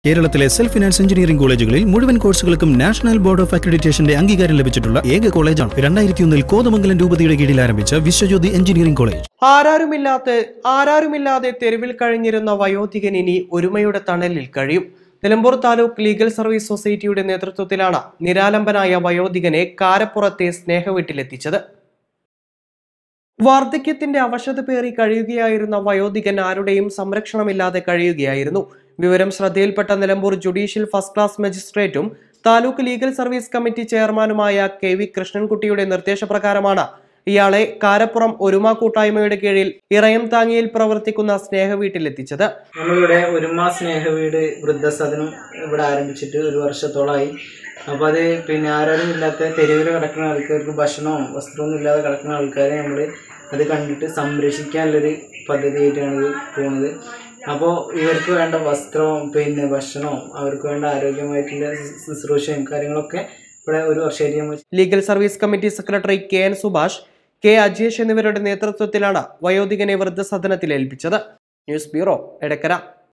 കേരളത്തിലെ self finance engineering കോളേജുകളിൽ മുഴുവൻ കോഴ്സുകൾക്കും നാഷണൽ ബോർഡ് ഓഫ് അക്രഡിറ്റേഷന്റെ അംഗീകാരം ലഭിച്ചിട്ടുള്ള ഏക കോളേജാണ് രണ്ടായിരത്തി ഒന്നിൽ കോതമംഗലം രൂപതയുടെ കീഴിൽ ആരംഭിച്ച വിശ്വജ്യോതി എഞ്ചിനീയറിംഗ് കോളേജ് ആരാരുമില്ലാത്ത ആരാരുമില്ലാതെ തെരുവിൽ കഴിഞ്ഞിരുന്ന വയോധികൻ ഇനി ഒരുമയുടെ തണലിൽ കഴിയും നിലമ്പൂർ താലൂക്ക് ലീഗൽ സർവീസ് സൊസൈറ്റിയുടെ നേതൃത്വത്തിലാണ് നിരാലംബനായ വയോധികനെ കാരപ്പുറത്തെ സ്നേഹവീട്ടിലെത്തിച്ചത് വാർദ്ധക്യത്തിന്റെ അവശത പേറി കഴിയുകയായിരുന്ന വയോധികൻ ആരുടെയും സംരക്ഷണമില്ലാതെ കഴിയുകയായിരുന്നു വിവരം ശ്രദ്ധയിൽപ്പെട്ട നിലമ്പൂർ ജുഡീഷ്യൽ ഫസ്റ്റ് ക്ലാസ് മജിസ്ട്രേറ്റും താലൂക്ക് ലീഗൽ സർവീസ് കമ്മിറ്റി ചെയർമാനുമായ കെ വി കൃഷ്ണൻകുട്ടിയുടെ നിർദ്ദേശപ്രകാരമാണ് ഇയാളെ കാരപ്പുറം ഒരുമ കൂട്ടായ്മയുടെ കീഴിൽ ഇറയം താങ്ങിയിൽ പ്രവർത്തിക്കുന്ന സ്നേഹവീട്ടിലെത്തിച്ചത് നമ്മളിവിടെ ഒരുമ സ്നേഹ വീട് വൃദ്ധസദനം ഇവിടെ ആരംഭിച്ചിട്ട് ഒരു വർഷത്തോളമായി അപ്പോൾ അത് പിന്നെ ആരും ഇല്ലാത്ത തെരുവിൽ കിടക്കുന്ന ആൾക്കാർക്ക് ഭക്ഷണവും വസ്ത്രമൊന്നും ഇല്ലാതെ കിടക്കുന്ന ആൾക്കാരെ നമ്മൾ അത് കണ്ടിട്ട് സംരക്ഷിക്കാനുള്ളൊരു പദ്ധതിയായിട്ടാണ് ഇത് പോകുന്നത് അപ്പോൾ ഇവർക്ക് വേണ്ട വസ്ത്രവും പിന്നെ ഭക്ഷണവും അവർക്ക് വേണ്ട ആരോഗ്യമായിട്ടുള്ള ശുശ്രൂഷയും കാര്യങ്ങളൊക്കെ ഇവിടെ ഒരു വർഷമായിട്ട് നമ്മൾ legal service committee secretary K N Subhash K Ajesh എന്നിവരുടെ നേതൃത്വത്തിലാണ് വയോധികനെ വൃദ്ധസദനത്തിൽ ഏൽപ്പിച്ചത് ന്യൂസ് ബ്യൂറോ എടക്കര